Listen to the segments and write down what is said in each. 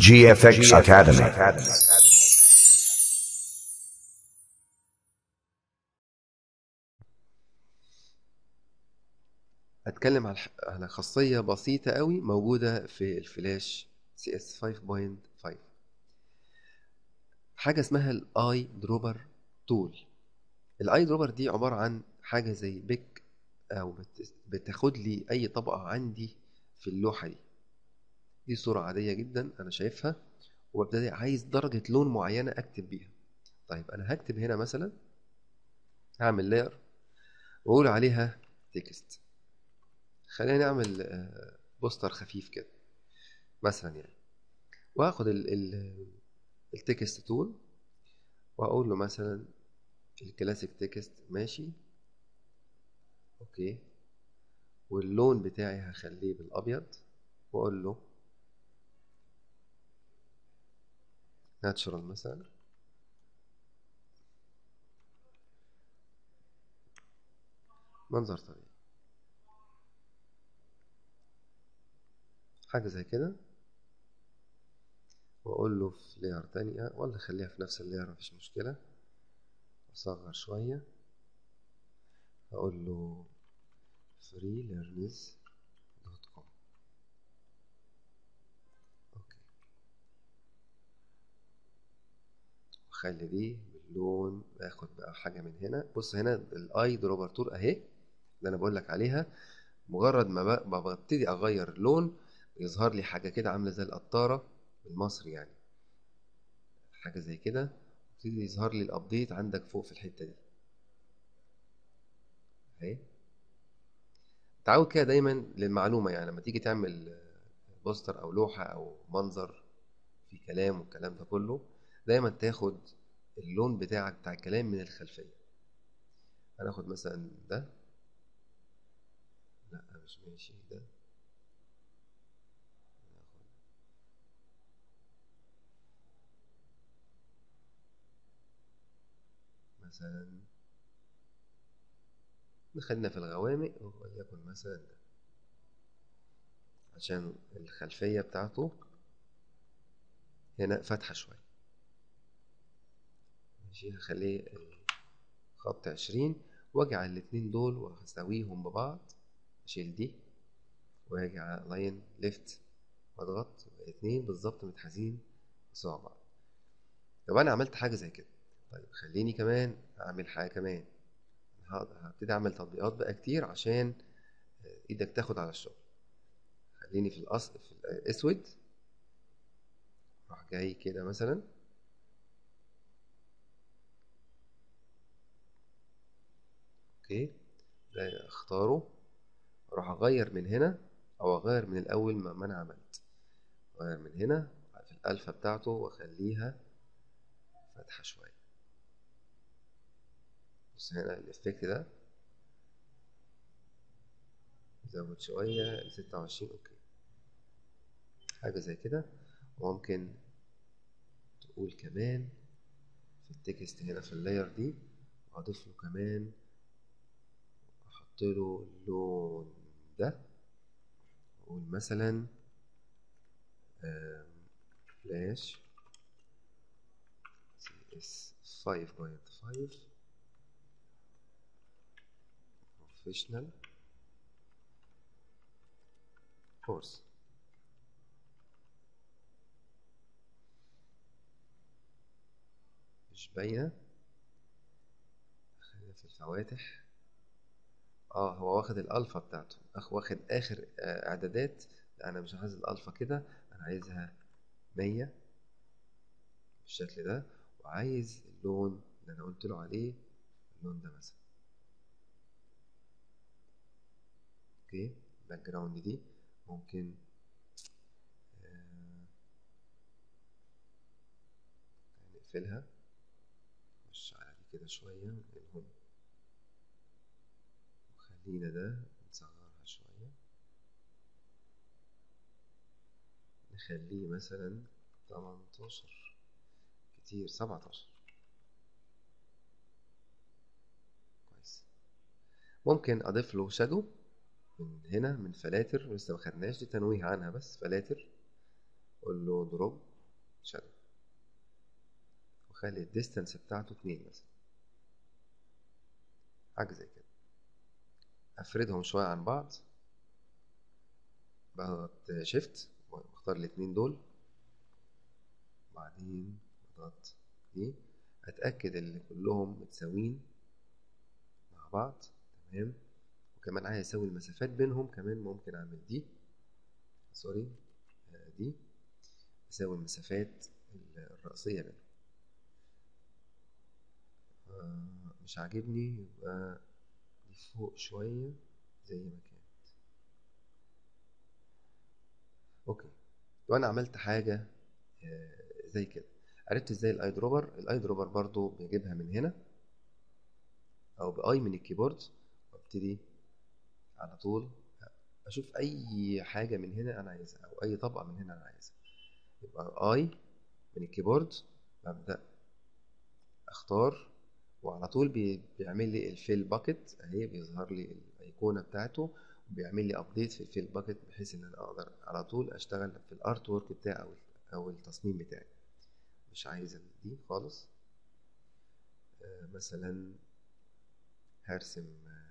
GFX Academy. هتكلم على الح- على خاصية بسيطة قوي موجودة في الفلاش CS 5.5 حاجة اسمها الاي دروبر تول الاي دروبر دي عبارة عن حاجة زي بيك او بت- بتاخد لي اي طبقة عندي في اللوحة دي دي صورة عادية جدا انا شايفها وابتدي عايز درجة لون معينة اكتب بيها طيب انا هكتب هنا مثلا هعمل لاير واقول عليها تكست خلينا نعمل آه، بوستر خفيف كده مثلا يعني واخد ال ال التكست تول واقول له مثلا الكلاسيك تكست ماشي اوكي واللون بتاعي هخليه بالابيض واقول له ناتشورال مثلا منظر طبيعي حاجة زي كده واقول له في لاير تانية ولا خليها في نفس اللاير مفيش مشكلة اصغر شوية اقول له freelearners.com اوكي وخلي دي باللون اخد بقى حاجة من هنا بص هنا الاي دروبر تول اهي اللي انا بقول لك عليها مجرد ما ب- ما ببتدي اغير اللون يظهر لي حاجة كده عاملة زي القطارة بالمصري يعني حاجة زي كده يبتدي يظهر لي الابديت عندك فوق في الحتة دي اهي تعود كده دايما للمعلومة يعني لما تيجي تعمل آه، بوستر او لوحة او منظر في كلام والكلام ده كله دايما تاخد اللون بتاعك بتاع الكلام من الخلفية هناخد مثلا ده لا مش ماشي ده ناخد مثلا نخلينا في الغوامق وليكن مثلا ده عشان الخلفية بتاعته هنا فاتحة شوية ماشي هخليه خط عشرين واجي على الاتنين دول وهساويهم ببعض اشيل دي واجي على لاين ليفت واضغط يبقى اتنين بالظبط متحازين بسوا بعض طب انا عملت حاجة زي كده طيب خليني كمان اعمل حاجة كمان هقعد- هبتدي اعمل تطبيقات بقى كتير عشان ايدك تاخد على الشغل خليني في الاصل في الاسود راح جاي كده مثلا اوكي ده اختاره اروح اغير من هنا او اغير من الاول ما ما انا عملت اغير من هنا في الالفا بتاعته واخليها فاتحه شويه بص هنا الافكت ده زود شويه ل 26 اوكي حاجه زي كده وممكن تقول كمان في التكست هنا في اللاير دي اضيف له كمان احط له اللون ده اقول مثلا فلاش سي اس 5.5 بروفيشنال كورس مش باينه خلينا في الفواتح اه هو واخد الالفا بتاعته اخ واخد اخر آه، اعدادات لا انا مش عايز الالفا كده انا عايزها 100 بالشكل ده وعايز اللون اللي انا قلت له عليه اللون ده مثلا اوكي الباك جراوند دي ممكن آه، نقفلها نخش على دي كده شوية ننقلهم وخلينا ده نصغرها شوية نخليه مثلا 18 كتير 17 كويس ممكن اضيف له شادو من هنا من فلاتر لسه ما خدناش دي تنويه عنها بس فلاتر اقول له دروب شادو وخلي الديستانس بتاعته اتنين مثلا حاجة زي كده افردهم شوية عن بعض بضغط شيفت واختار الاتنين دول بعدين بضغط دي اتأكد ان كلهم متساويين مع بعض تمام وكمان عايز اسوي المسافات بينهم كمان ممكن اعمل دي سوري آه، دي اساوي المسافات الرئيسية بينهم آه، مش عاجبني يبقى دي فوق شوية زي ما كانت اوكي وانا عملت حاجة آه، زي كده عرفت ازاي الاي دروبر الاي دروبر برضو بجيبها من هنا او باي من الكيبورد وابتدي على طول اشوف اي حاجة من هنا انا عايزها او اي طبقة من هنا انا عايزها يبقى اي من الكيبورد ببدأ اختار وعلى طول بي- بيعمل لي الفيل باكت اهي بيظهر لي الايقونه بتاعته وبيعمل لي ابديت في الفيل باكت بحيث ان انا اقدر على طول اشتغل في الارت وورك بتاعي او او التصميم بتاعي مش عايز دي خالص آه، مثلا هرسم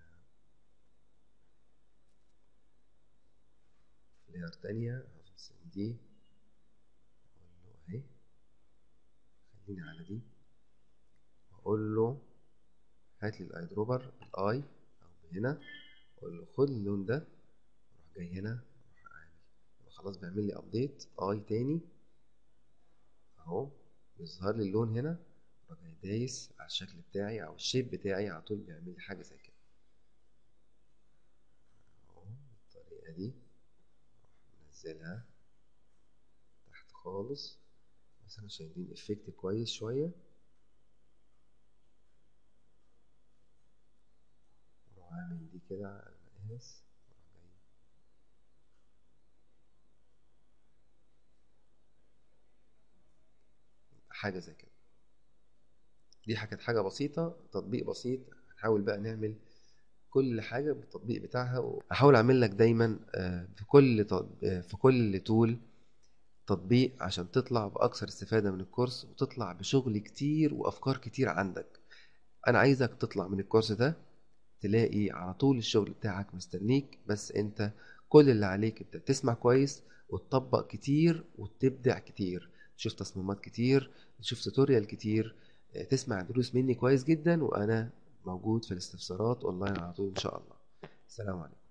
لير تانية هرسم دي اقول له اهي خليني على دي واقول له هات لي الاي دروبر الاي او هنا اقول له خد اللون ده اروح جاي هنا اروح عامل يبقى خلاص بيعمل لي ابديت اي تاني اهو بيظهر لي اللون هنا اروح جاي دايس على الشكل بتاعي او الشيب بتاعي على طول بيعمل لي حاجه زي كده اهو بالطريقه دي ننزلها تحت خالص مثلا شايلين افكت كويس شويه اروح عامل دي كده على المقاس اروح جاي حاجه زي كده دي كانت حاجه بسيطه تطبيق بسيط هنحاول بقى نعمل كل حاجه بالتطبيق بتاعها هحاول اعمل لك دايما آه، في كل تط- آه، في كل تول تطبيق عشان تطلع باكثر استفاده من الكورس وتطلع بشغل كتير وافكار كتير عندك انا عايزك تطلع من الكورس ده تلاقي على طول الشغل بتاعك مستنيك بس انت كل اللي عليك انت تسمع كويس وتطبق كتير وتبدع كتير تشوف تصميمات كتير تشوف توتوريال كتير اه، تسمع دروس مني كويس جدا وانا موجود في الاستفسارات اونلاين على طول ان شاء الله السلام عليكم